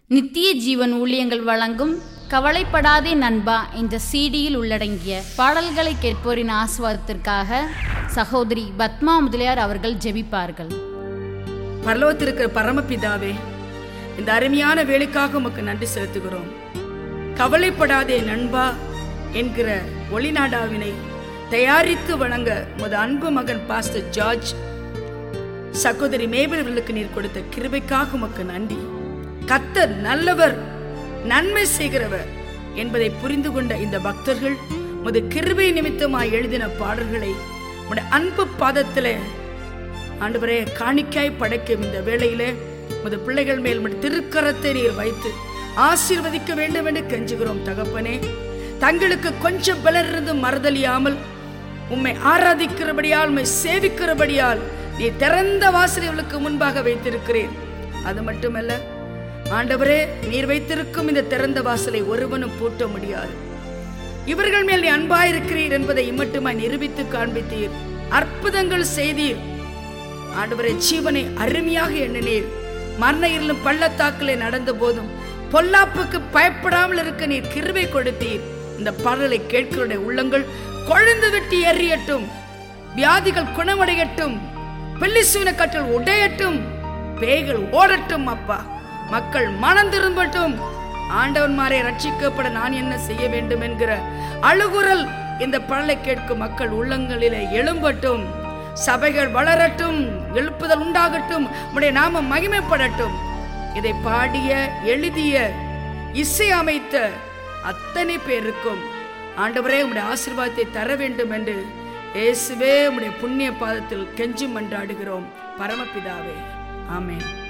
நித்திய ஜீவன் ஊழியங்கள் வழங்கும் கவலைப்படாதே நண்பா என்ற சீடியில் உள்ளடங்கிய பாடல்களை கேட்போரின் ஆசுவாதத்திற்காக சகோதரி பத்மா முதலியார் அவர்கள் ஜெபிப்பார்கள் பரலோகத்திருக்கிற பரமபிதாவே இந்த அருமையான வேலைக்காக உமக்கு நன்றி செலுத்துகிறோம் கவலைப்படாதே நண்பா என்கிற ஒளிநாடாவினை தயாரித்து வழங்க உமது அன்பு மகன் பாஸ்டர் ஜார்ஜ் சகோதரி மேபல் அவர்களுக்கு நீர் கொடுத்த கிருபைக்காக உமக்கு நன்றி கத்தர் நல்லவர் நன்மை செய்கிறவர் என்பதை புரிந்து கொண்ட இந்த பக்தர்கள் உமது கிருபை நிமித்தமாய் எழுதின பாடல்களை உடைய அன்பு பாதத்திலே ஆண்டவரே காணிக்காய் படைக்கும் இந்த வேளையிலே உமது பிள்ளைகள் மேல் உமது திருக்கரத்தை நீர் வைத்து ஆசீர்வதிக்க வேண்டும் என்று கெஞ்சுகிறோம் தகப்பனே தங்களுக்கு கொஞ்சம் பலர் இருந்து மறுதலியாமல் உம்மை ஆராதிக்கிறபடியால் உம்மை சேவிக்கிறபடியால் நீ திறந்த வாசலை இவளுக்கு முன்பாக வைத்திருக்கிறேன் அது மட்டுமல்ல ஆண்டவரே நீர் வைத்திருக்கும் இந்த திறந்த வாசலை ஒருவனும் பூட்ட முடியாது இவர்கள் மேல் நீ அன்பாயிருக்கிறீர் என்பதை இம்மட்டுமாய் நிரூபித்து காண்பித்தீர் அற்புதங்கள் செய்தீர் ஆண்டவரே ஜீவனை அருமையாக எண்ணினீர் மரண இருளும் பள்ளத்தாக்கிலே நடந்த போதும் பொல்லாப்புக்கு பயப்படாமல் இருக்க நீர் கிருபை கொடுத்தீர் இந்த பாடலை கேட்கிறோட உள்ளங்கள் கொழுந்து விட்டு எறியட்டும் வியாதிகள் குணமடையட்டும் பில்லிசூன கற்றல் உடையட்டும் பேய்கள் ஓடட்டும் அப்பா மக்கள் மனம் திரும்பட்டும் ஆண்டவன்மாரை ரட்சிக்கப்பட நான் என்ன செய்ய வேண்டும் என்கிற அழுகுரல் இந்த பாடலை கேட்கும் மக்கள் உள்ளங்களிலே எழும்பட்டும் சபைகள் வளரட்டும் எழுப்புதல் உண்டாகட்டும் உடைய நாம மகிமைப்படட்டும் இதை பாடிய எழுதிய இசை அமைத்த அத்தனை பேருக்கும் ஆண்டவரே உம்முடைய ஆசீர்வாதத்தை தர வேண்டும் என்று இயேசுவே உம்முடைய புண்ணிய பாதத்தில் கெஞ்சி மன்றாடுகிறோம் பரமபிதாவே ஆமென்